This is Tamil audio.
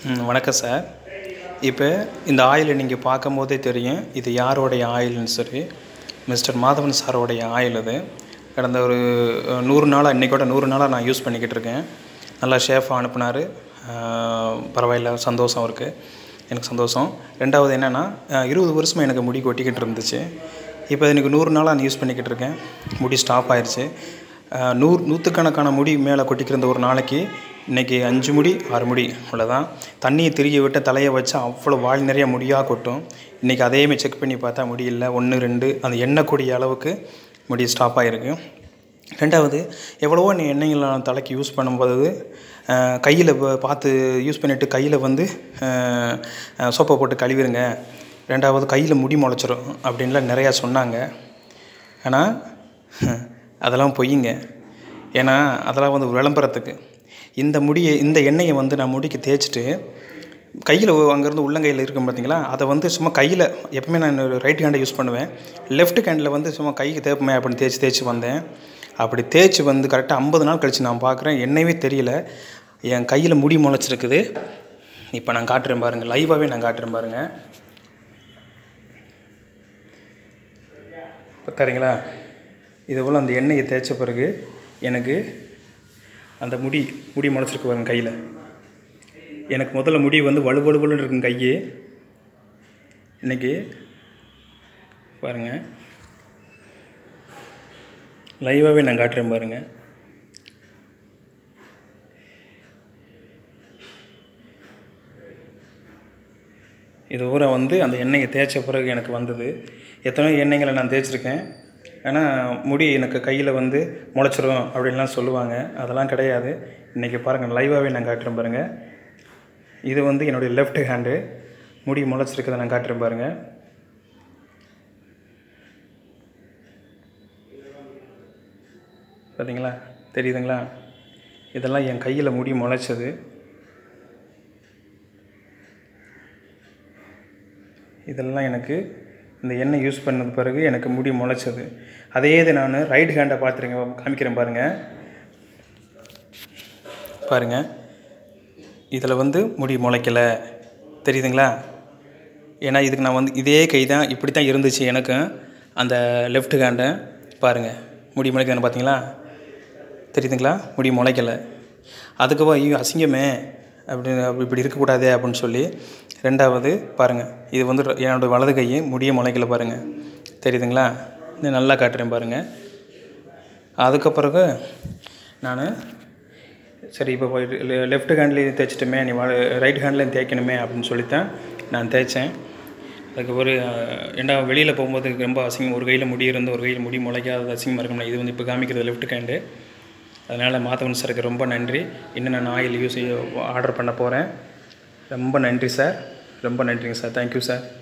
ம், வணக்கம் சார் இப்போ இந்த ஆயிலை நீங்கள் பார்க்கும் போதே தெரியும் இது யாரோடைய ஆயில்னு சொல்லி மிஸ்டர் மாதவன் சாரோடைய ஆயில் இது கடந்த ஒரு அஹ், நூறு நாளாக இன்றைக்கோட நூறு நாளாக நான் யூஸ் பண்ணிக்கிட்டு இருக்கேன் நல்லா ஷேஃபாக அனுப்புனார் பரவாயில்ல சந்தோஷம் இருக்குது எனக்கு சந்தோஷம் ரெண்டாவது என்னென்னா இருபது வருஷமாக எனக்கு முடி கொட்டிக்கிட்டு இருந்துச்சு இப்போ எனக்கு நூறு நாளாக நான் யூஸ் பண்ணிக்கிட்டு இருக்கேன் முடி ஸ்டாப் ஆயிடுச்சு அஹ், நூறு நூற்றுக்கணக்கான முடி மேலே கொட்டிக்கிருந்த ஒரு நாளைக்கு இன்றைக்கி அஞ்சு முடி ஆறு முடி அவ்வளோதான் தண்ணியை திருகி விட்டு தலையை வச்சா அவ்வளோ வால் நிறைய முடியாக கொட்டும் இன்றைக்கி அதையுமே செக் பண்ணி பார்த்தா முடி இல்லை ஒன்று ரெண்டு அந்த எண்ணக்கூடிய அளவுக்கு முடி ஸ்டாப் ஆகிருக்கு ரெண்டாவது எவ்வளவோ நீ எண்ணெய்களை நான் தலைக்கு யூஸ் பண்ணும்போது கையில் பார்த்து யூஸ் பண்ணிவிட்டு கையில் வந்து சோப்பை போட்டு கழுவிடுங்க ரெண்டாவது கையில் முடி முளைச்சிரும் அப்படின்லாம் நிறையா சொன்னாங்க ஆனால் அதெல்லாம் பொய்யுங்க ஏன்னா அதெல்லாம் வந்து விளம்பரத்துக்கு இந்த முடியை இந்த எண்ணெயை வந்து நான் முடிக்கு தேய்ச்சிட்டு கையில் அங்கேருந்து உள்ளங்கையில் இருக்கும் பார்த்தீங்களா அதை வந்து சும்மா கையில் எப்பவுமே நான் ரைட் ஹேண்டை யூஸ் பண்ணுவேன் லெஃப்ட் ஹேண்டில் வந்து சும்மா கைக்கு தேய்ப்பமே அப்படின்னு தேய்ச்சி தேய்ச்சி வந்தேன் அப்படி தேய்ச்சி வந்து கரெக்டாக ஐம்பது நாள் கழித்து நான் பார்க்குறேன் என்னையவே தெரியல என் கையில் முடி முளைச்சிருக்குது இப்போ நான் காட்டுறேன் பாருங்கள் லைவாகவே நான் காட்டுறேன் பாருங்கள் பார்த்தாருங்களா இது போல் அந்த எண்ணெயை தேய்ச்ச பிறகு எனக்கு அந்த முடி முடி முளைச்சிருக்கு பாருங்க கையில் எனக்கு முதல்ல முடி வந்து வலுவலுவலுன்னு இருக்கும் கையே இன்னைக்கு பாருங்கள் லைவாகவே நான் காட்டுறேன் பாருங்கள் இது ஊரை வந்து அந்த எண்ணெயை தேய்ச்ச பிறகு எனக்கு வந்தது எத்தனையோ எண்ணெய்களை நான் தேய்ச்சிருக்கேன் ஆனால் முடி எனக்கு கையில் வந்து முளைச்சிரும் அப்படின்லாம் சொல்லுவாங்க அதெல்லாம் கிடையாது இன்றைக்கி பாருங்கள் லைவாகவே நான் காட்டுறேன் பாருங்கள் இது வந்து என்னுடைய லெஃப்ட் ஹேண்டு முடி முளைச்சிருக்கதை நான் காட்டுறேன் பாருங்கள் பார்த்தீங்களா தெரியுதுங்களா இதெல்லாம் என் கையில் முடி முளைச்சது இதெல்லாம் எனக்கு இந்த எண்ணெய் யூஸ் பண்ணது பிறகு எனக்கு முடி முளைச்சது அதே இது நான் ரைட் ஹேண்டை பார்த்துருங்க காமிக்கிறேன் பாருங்கள் பாருங்கள் இதில் வந்து முடி முளைக்கலை தெரியுதுங்களா ஏன்னா இதுக்கு நான் வந்து இதே கை தான் இப்படி தான் இருந்துச்சு எனக்கும் அந்த லெஃப்ட் ஹேண்டை பாருங்கள் முடி முளைக்குதுன்னு பார்த்தீங்களா தெரியுதுங்களா முடி முளைக்கலை அதுக்கப்புறம் ஐயோ அசிங்கமே அப்படி அப்படி இப்படி இருக்கக்கூடாதே அப்படின்னு சொல்லி ரெண்டாவது பாருங்கள் இது வந்து என்னோட வலது கையை முடிய முளைக்கல பாருங்கள் தெரியுதுங்களா இன்னும் நல்லா காட்டுறேன் பாருங்கள் அதுக்கப்பிறகு நான் சரி இப்போ லெஃப்ட் ஹேண்ட்லேயும் தேய்ச்சிட்டுமே நீ ரைட் ஹேண்ட்லேயும் தேய்க்கணுமே அப்படின்னு சொல்லித்தான் நான் தேய்ச்சேன் அதுக்கப்புறம் ஏண்டா வெளியில் போகும்போது ரொம்ப அசிங்கம் ஒரு கையில் முடி இருந்து ஒரு கையில் முடி முளைக்காத அசிங்கமாக இருக்கும்ல இது வந்து இப்போ காமிக்கிறது லெஃப்ட் ஹேண்டு அதனால் மாதவன் சாருக்கு ரொம்ப நன்றி இன்னும் நான் ஆயில் யூஸ் ஆர்டர் பண்ண போகிறேன் ரொம்ப நன்றி சார் ரொம்ப நன்றிங்க சார் தேங்க்யூ சார்